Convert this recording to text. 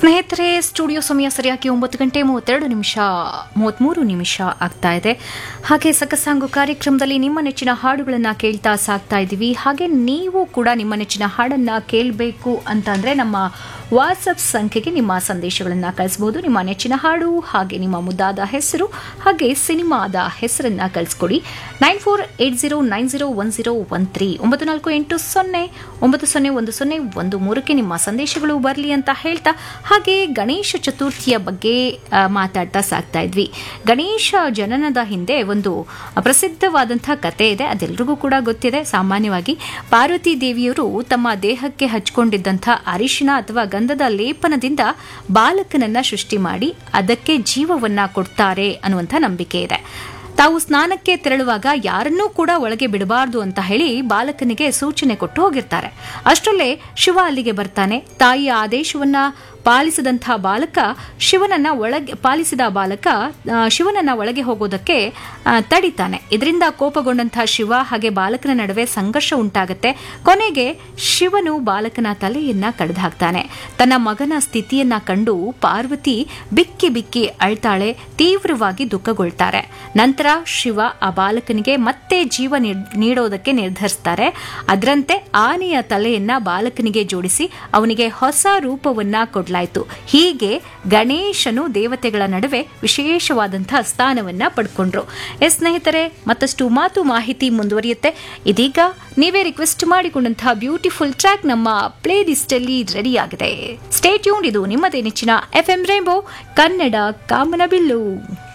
ಸ್ನೇಹಿತರೆ ಸ್ಟುಡಿಯೋ ಸಮಯ ಸರಿಯಾಗಿ ಒಂಬತ್ತು ಗಂಟೆ ಮೂವತ್ತೆರಡು ನಿಮಿಷ ಮೂವತ್ತ್ಮೂರು ನಿಮಿಷ ಆಗ್ತಾ ಇದೆ ಹಾಗೆ ಸಕಸಾಂಗು ಕಾರ್ಯಕ್ರಮದಲ್ಲಿ ನಿಮ್ಮ ನೆಚ್ಚಿನ ಹಾಡುಗಳನ್ನು ಕೇಳ್ತಾ ಸಾಕ್ತಾ ಇದ್ದೀವಿ ಹಾಗೆ ನೀವು ಕೂಡ ನಿಮ್ಮ ನೆಚ್ಚಿನ ಹಾಡನ್ನು ಕೇಳಬೇಕು ಅಂತಂದರೆ ನಮ್ಮ ವಾಟ್ಸಪ್ ಸಂಖ್ಯೆಗೆ ನಿಮ್ಮ ಸಂದೇಶಗಳನ್ನು ಕಳಿಸಬಹುದು ನಿಮ್ಮ ನೆಚ್ಚಿನ ಹಾಡು ಹಾಗೆ ನಿಮ್ಮ ಮುದ್ದಾದ ಹೆಸರು ಹಾಗೆ ಸಿನಿಮಾದ ಹೆಸರನ್ನ ಕಳಿಸ್ಕೊಡಿ nine four eight zero nine zero one zero one three ಒಂಬತ್ತು ನಾಲ್ಕು ಎಂಟು ಸೊನ್ನೆ ಒಂಬತ್ತು ಸೊನ್ನೆ ಒಂದು ಸೊನ್ನೆ ಒಂದು ಮೂರಕ್ಕೆ ನಿಮ್ಮ ಸಂದೇಶಗಳು ಬರಲಿ ಅಂತ ಹೇಳ್ತಾ ಹಾಗೆ ಗಣೇಶ ಚತುರ್ಥಿಯ ಬಗ್ಗೆ ಆ, ಮಾತಾಡ್ತಾ ಸಾಕ್ತಾ ಇದ್ವಿ ಗಣೇಶ ಜನನದ ಹಿಂದೆ ಒಂದು ಪ್ರಸಿದ್ಧವಾದಂತಹ ಕತೆ ಇದೆ ಅದೆಲ್ರಿಗೂ ಕೂಡ ಗೊತ್ತಿದೆ ಸಾಮಾನ್ಯವಾಗಿ ಪಾರ್ವತಿ ದೇವಿಯವರು ತಮ್ಮ ದೇಹಕ್ಕೆ ಹಚ್ಕೊಂಡಿದ್ದಂಥ ಅರಿಶಿಣ ಅಥವಾ ಗಂಧದ ಲೇಪನದಿಂದ ಬಾಲಕನನ್ನ ಸೃಷ್ಟಿ ಮಾಡಿ ಅದಕ್ಕೆ ಜೀವವನ್ನ ಕೊಡ್ತಾರೆ ಅನ್ನುವಂಥ ನಂಬಿಕೆ ಇದೆ ತಾವು ಸ್ನಾನಕ್ಕೆ ತೆರಳುವಾಗ ಯಾರನ್ನೂ ಕೂಡ ಒಳಗೆ ಬಿಡಬಾರ್ದು ಅಂತ ಹೇಳಿ ಬಾಲಕನಿಗೆ ಸೂಚನೆ ಕೊಟ್ಟು ಹೋಗಿರ್ತಾರೆ ಅಷ್ಟರಲ್ಲೇ ಶಿವ ಅಲ್ಲಿಗೆ ಬರ್ತಾನೆ ತಾಯಿಯ ಆದೇಶವನ್ನ ಪಾಲಿಸಿದಂಥ ಬಾಲಕ ಶಿವನನ್ನ ಒಳಗೆ ಪಾಲಿಸಿದ ಬಾಲಕ ಆ, ಶಿವನನ್ನ ಒಳಗೆ ಹೋಗೋದಕ್ಕೆ ಆ, ತಡಿತಾನೆ ಇದರಿಂದ ಕೋಪಗೊಂಡಂತಹ ಶಿವ ಹಾಗೆ ಬಾಲಕನ ನಡುವೆ ಸಂಘರ್ಷ ಉಂಟಾಗುತ್ತೆ ಕೊನೆಗೆ ಶಿವನು ಬಾಲಕನ ತಲೆಯನ್ನ ಕಡ್ದು ಹಾಕ್ತಾನೆ ತನ್ನ ಮಗನ ಸ್ಥಿತಿಯನ್ನ ಕಂಡು ಪಾರ್ವತಿ ಬಿಕ್ಕಿ ಬಿಕ್ಕಿ ಅಳ್ತಾಳೆ ತೀವ್ರವಾಗಿ ದುಃಖಗೊಳ್ತಾರೆ ನಂತರ ಶಿವ ಆ ಬಾಲಕನಿಗೆ ಮತ್ತೆ ಜೀವ ನೀಡ್- ನೀಡೋದಕ್ಕೆ ನಿರ್ಧರಿಸ್ತಾರೆ ಅದರಂತೆ ಆನೆಯ ತಲೆಯನ್ನ ಬಾಲಕನಿಗೆ ಜೋಡಿಸಿ ಅವನಿಗೆ ಹೊಸ ರೂಪವನ್ನ ಕೊಡ್ಲಾಯ್ತು ಹೀಗೆ ಗಣೇಶನು ದೇವತೆಗಳ ನಡುವೆ ವಿಶೇಷವಾದಂತಹ ಸ್ಥಾನವನ್ನ ಪಡ್ಕೊಂಡ್ರು ಎಸ್ ಸ್ನೇಹಿತರೆ ಮತ್ತಷ್ಟು ಮಾತು ಮಾಹಿತಿ ಮುಂದುವರಿಯುತ್ತೆ ಇದೀಗ ನೀವೇ ರಿಕ್ವೆಸ್ಟ್ ಮಾಡಿಕೊಂಡಂತಹ ಬ್ಯೂಟಿಫುಲ್ ಟ್ರ್ಯಾಕ್ ನಮ್ಮ ಪ್ಲೇ ಲಿಸ್ಟ್ ಅಲ್ಲಿ ರೆಡಿ ಆಗಿದೆ ಸ್ಟೇಟ್ಯೂನ್ ಇದು ನಿಮ್ಮದೇ ನೆಚ್ಚಿನ ಎಫ್ ಎಂ ರೇಂಬೋ ಕನ್ನಡ ಕಾಮನಬಿಲ್ಲು